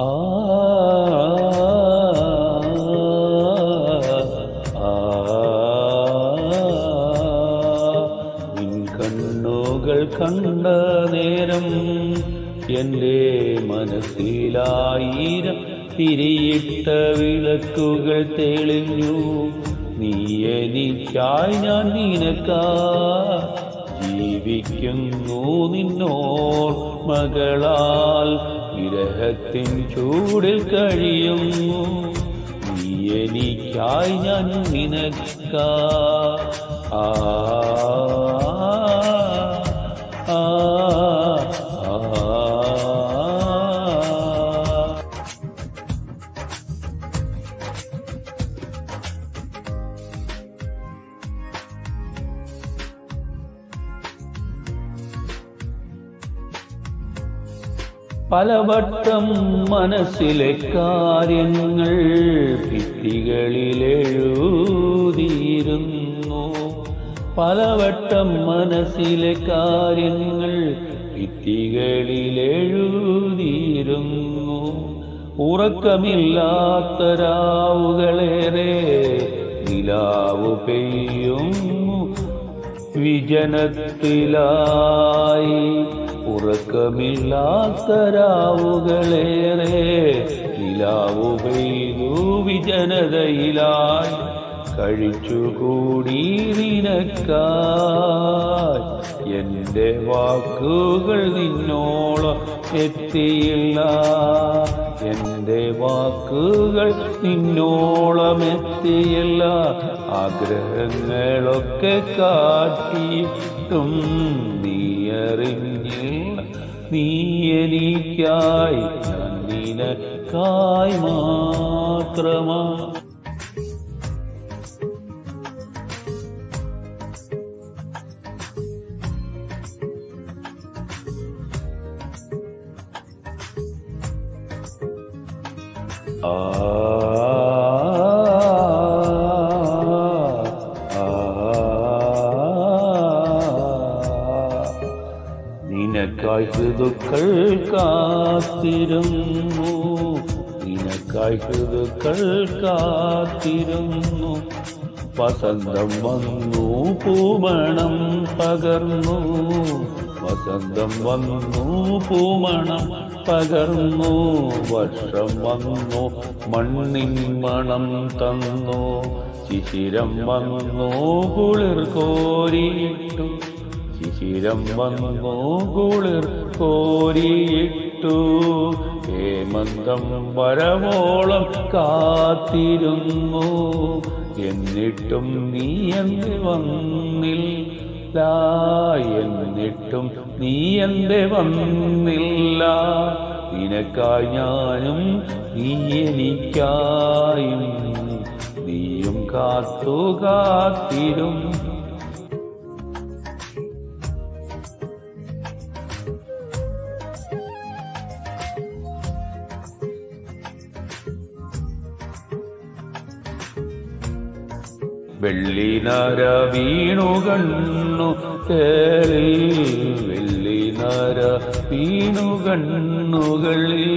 ആ ആ നിൻ കണ്ണുകൾ കണ്ട നേരം എൻ്റെ മനസ്സിലായിരം തിരിയിട്ട വിളക്കുകൾ തെളിഞ്ഞു നീ എനിക്കായി ഞാൻ നിനക്കാ ജീവിക്കുന്നു നിന്നോർ മകളാൽ വിരഹത്തിൻ ചൂടിൽ കഴിയുന്നു നീ എനിക്കായി ഞാൻ നിനക്കാ ആ ആ ആ പലവട്ടം മനസ്സിലെ കാര്യങ്ങൾ ഭിത്തികളിൽ എഴുതിയിരുന്നു പലവട്ടം മനസ്സിലെ കാര്യങ്ങൾ ഭിത്തികളിൽ എഴുതിയിരുന്നു ഉറക്കമില്ലാത്ത രാവുകളേറെ നിലാവു പെയ്യുന്നു വിജനത്തിലായി ഉറക്കമില്ലാത്ത രാവുകളേറെ നിലാവു പെയ്തു വിജനതയിലായി കഴിച്ചുകൂടി നിനക്കായി എന്റെ വാക്കുകൾ നിന്നോളം എത്തിയില്ല എന്റെ വാക്കുകൾ നിന്നോളം എത്തിയില്ല ആഗ്രഹങ്ങളൊക്കെ കാട്ടിയിട്ടും നീ അറിഞ്ഞില്ല നീ എനിക്കായി ഞാൻ നിനക്കായി മാത്രമാ ആ ആ നിനക്കായി ഋതുക്കൾ കാത്തിരുന്നു നിനക്കായി ഋതുക്കൾ കാത്തിരുന്നു വസന്തം വന്നു പൂമണം പകർന്നു വസന്തം വന്നു പൂമണം പകർന്നു വർഷം വന്നു മണ്ണിൻ മണം തന്നു ശിശിരം വന്നു കുളിർ കോരിയിട്ടു ശിശിരം വന്നു കുളിർ കോരിയിട്ടു ഹേമന്തം വരവോളം കാത്തിരുന്നു എന്നിട്ടും നീ എന്ത് വന്നില്ല എന്നിട്ടും നീ എന്ത് വന്നില്ല നിനക്കായി ഞാനും നീ എനിക്കായും നീയും കാത്തു കാത്തിരും വെള്ളിനര വീണു കണ്ണു കേളിൽ വെള്ളിനര വീണു കണ്ണുകളിൽ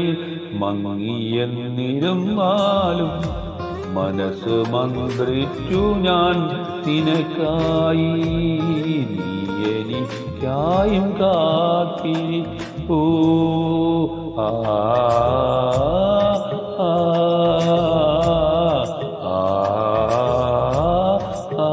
മങ്ങിയെന്നിരുന്നാലും മനസ്സ് മന്ത്രിച്ചു ഞാൻ നിനക്കായി നീ എനിക്കായും കാത്തി ഓ ആ ആ ആ ആ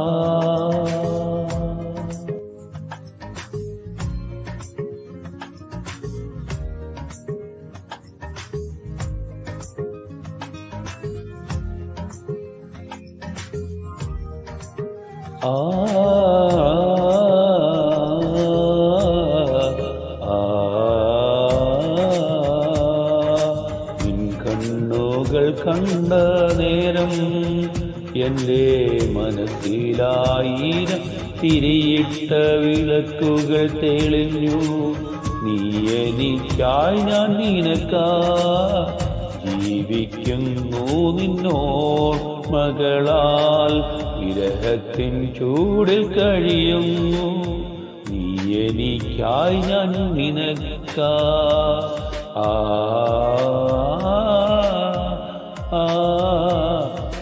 ആ ആ നിൻ കണ്ണുകൾ കണ്ട നേരം എൻ്റെ മനസ്സിലായിരം തിരിയിട്ട വിളക്കുകൾ തെളിഞ്ഞു നീ എനിക്കായി ഞാൻ നിനക്കാ ജീവിക്കുന്നു നിന്നോർ മകളാൽ വിരഹത്തിൻ ചൂടിൽ കഴിയുന്നു നീ എനിക്കായി ഞാൻ നിനക്കാ ആ ആ